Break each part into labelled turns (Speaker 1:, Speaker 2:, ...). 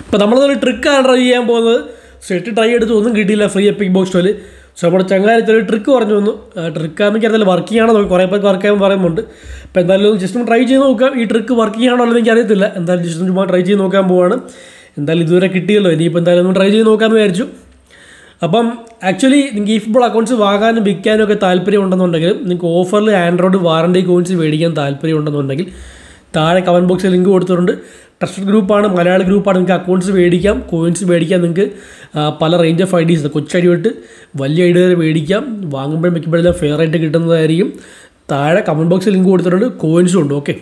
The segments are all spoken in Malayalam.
Speaker 1: അപ്പോൾ നമ്മളതൊരു ട്രിക്കാണ് ട്രൈ ചെയ്യാൻ പോകുന്നത് സെറ്റ് ട്രൈ എടുത്ത് ഒന്നും കിട്ടിയില്ല ഫ്രീ എപ്പിക് ബോക്സ് സ്റ്റോല് സോ നമ്മുടെ ചങ്ങാരത്തിൽ ഒരു ട്രിക്ക് പറഞ്ഞു തന്നു ട്രിക്ക് എനിക്കറിയത്തില്ല വർക്കിംഗ് ആണോ നോക്കി കുറേ പേർക്ക് വർക്ക് ചെയ്യാൻ പറയുന്നുണ്ട് അപ്പോൾ എന്തായാലും ജസ്റ്റ് ഒന്ന് ട്രൈ ചെയ്ത് നോക്കാം ഈ ട്രിക്ക് വർക്കിംഗ് ആണോ അല്ലെങ്കിൽ എനിക്കറിയത്തില്ല എന്തായാലും ജസ്റ്റ് ഒന്ന് ചുമ്മാ ട്രൈ ചെയ്ത് നോക്കാൻ പോവാണ് എന്തായാലും ഇതുവരെ കിട്ടിയല്ലോ ഇനിയിപ്പോൾ എന്തായാലും ഒന്ന് ട്രൈ ചെയ്ത് നോക്കാമെന്ന് വിചാരിച്ചു അപ്പം ആക്ച്വലി നിങ്ങൾക്ക് ഈ ഫുട്ബോൾ അക്കൗണ്ട്സ് വാങ്ങാനും വിൽക്കാനും ഒക്കെ താല്പര്യം ഉണ്ടെന്നുണ്ടെങ്കിൽ നിങ്ങൾക്ക് ഓഫറിൽ ആൻഡ്രോയിഡ് വാറണ്ടി കോയിൻസ് മേടിക്കാൻ താല്പര്യം ഉണ്ടെന്നുണ്ടെങ്കിൽ താഴെ കമൻറ്റ് ബോക്സിൽ ലിങ്ക് കൊടുത്തിട്ടുണ്ട് ട്രസ്റ്റഡ് ഗ്രൂപ്പാണ് മലയാള ഗ്രൂപ്പാണ് നിങ്ങൾക്ക് അക്കൗണ്ട്സ് മേടിക്കാം കോയിൻസ് മേടിക്കാം നിങ്ങൾക്ക് ആ, പല റേഞ്ച് ഓഫ് ഐ ഡീസ് കൊച്ചടി തൊട്ട് വലിയ ഐ ഡി വരെ മേടിക്കാം വാങ്ങുമ്പോഴും വെക്കുമ്പോഴെല്ലാം ഫെയർ ആയിട്ട് കിട്ടുന്നതായിരിക്കും താഴെ കമൻറ്റ് ബോക്സിൽ ലിങ്ക് കൊടുത്തിട്ടുണ്ട് കോയിൻസും ഉണ്ട് ഓക്കെ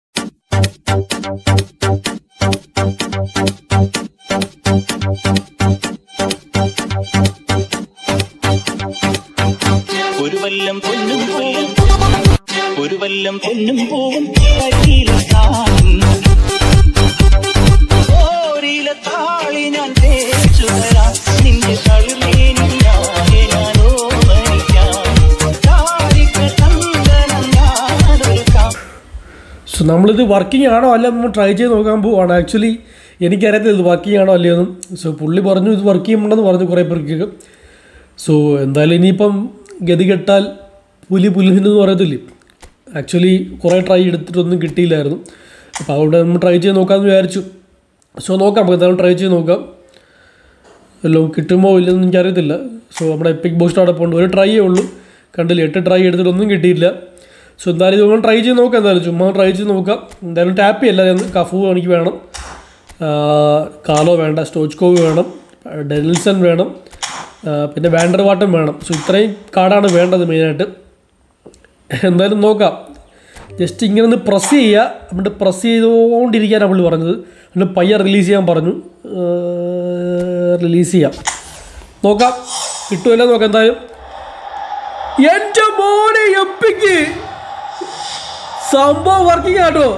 Speaker 2: ഒരു വല്ലം പൊന്നും പൂവും ഒരു വല്ലം പൊന്നും പൂവും കരിയിലത്താളും ഓരില താളി ഞാൻ തേച്ചു തരാം നിന്റെ കളിമേനി ഞാനെ ഞാനോ മരിക്കാം താരിക്ക ചന്ദനം ഞാനൊരുക്കാം
Speaker 1: സോ നമ്മളിത് വർക്കിംഗ് ആണോ അല്ല നമ്മൾ ട്രൈ ചെയ്ത് നോക്കാൻ പോവാണ് ആക്ച്വലി എനിക്കറിയത്തില്ല ഇത് വർക്കിംഗ് ആണോ അല്ലയോന്നും സോ പുള്ളി പറഞ്ഞു ഇത് വർക്ക് ചെയ്യുന്നുണ്ടെന്ന് പറഞ്ഞു കുറേ പേർക്ക് സോ എന്തായാലും ഇനിയിപ്പം ഗതി കെട്ടാൽ പുലി പുല്ലിനെന്ന് പറയത്തില്ലേ ആക്ച്വലി കുറേ ട്രൈ എടുത്തിട്ടൊന്നും കിട്ടിയില്ലായിരുന്നു അപ്പോൾ അതുകൊണ്ട് നമ്മൾ ട്രൈ ചെയ്ത് നോക്കാമെന്ന് വിചാരിച്ചു സോ നോക്കാം നമുക്ക് എന്തായാലും ട്രൈ ചെയ്ത് നോക്കാം എല്ലാം കിട്ടുമോ ഇല്ലെന്ന് എനിക്കറിയത്തില്ല സോ നമ്മുടെ എപ്പിക് ബോസ്റ്റ് അവിടെ പോകുന്നുണ്ട് ഒരു ട്രൈയേ ഉള്ളൂ കണ്ടില്ല എട്ട് ട്രൈ എടുത്തിട്ടൊന്നും കിട്ടിയില്ല സോ എന്തായാലും ഇതൊന്നും ട്രൈ ചെയ്ത് നോക്കാം എന്തായാലും ചുമ്മാ ട്രൈ ചെയ്ത് നോക്കാം എന്തായാലും ടാപ്പ് ചെയ്യല്ല കഫു എനിക്ക് വേണം ആ, കാലോ വേണ്ട സ്റ്റോച്ച്കോവ് വേണം ഡെനിൽസൺ വേണം ആ, പിന്നെ വാൻഡർ വാട്ടം വേണം സോ ഇത്രയും കാർഡാണ് വേണ്ടത് മെയിനായിട്ട് എന്തായാലും നോക്കാം ജസ്റ്റ് ഇങ്ങനെ ഒന്ന് പ്രസ് ചെയ്യുക എന്നിട്ട് പ്രസ് ചെയ്തുകൊണ്ടിരിക്കാനാണ് പുള്ളി പറഞ്ഞത് എന്നിട്ട് പയ്യെ റിലീസ് ചെയ്യാൻ പറഞ്ഞു റിലീസ് ചെയ്യാം നോക്കാം കിട്ടുമല്ലോ നോക്കാം എന്തായാലും എൻ്റെ മോനെ എപ്പിക്ക് സംഭവം വർക്കിംഗ് ആട്ടോ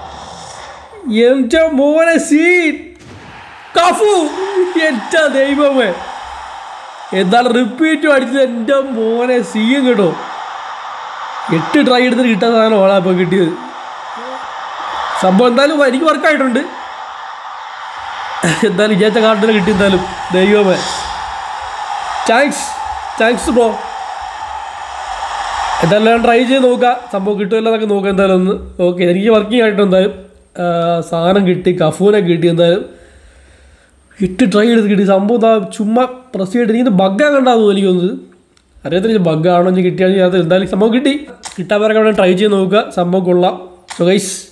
Speaker 1: എൻ്റെ മോനെ സീൻ കഫു എൻ്റെ ദൈവമേ എന്താണ് റിപ്പീറ്റും അടിച്ചത് എൻ്റെ മോനെ സീൻ കേട്ടോ എട്ട് ട്രൈ എടുത്തിട്ട് കിട്ടാൻ സാധനമാണ് അപ്പോൾ കിട്ടിയത് സംഭവം എന്തായാലും എനിക്ക് വർക്കായിട്ടുണ്ട് എന്തായാലും വിചാരിച്ച കാർഡിന് കിട്ടി എന്തായാലും ദൈവമേ താങ്ക്സ് താങ്ക്സ് ബ്രോ എന്തായാലും ഞാൻ ട്രൈ ചെയ്ത് നോക്കാം സംഭവം കിട്ടുമല്ലോ എന്നൊക്കെ നോക്കാം എന്തായാലും ഒന്ന് ഓക്കെ എനിക്ക് വർക്കിംഗ് ആയിട്ട് എന്തായാലും ആ, സാധനം കിട്ടി കഫൂനെ കിട്ടി എന്തായാലും ഇട്ട് ട്രൈ ചെയ്ത് കിട്ടി സംഭവം ഇതാ ചുമ്മാ പ്രസ് ചെയ്തിട്ട് എനിക്ക് ബഗ്ഗാ കണ്ടാകുന്നു എനിക്ക് തോന്നുന്നത് അറിയത്തില്ല ബഗ്ഗാണോ എന്ന് കിട്ടിയാൽ എന്തായാലും സംഭവം കിട്ടി കിട്ടാൻ പേരൊക്കെ ട്രൈ ചെയ്ത് നോക്കുക സംഭവം കൊള്ളാം സോ ഗൈസ്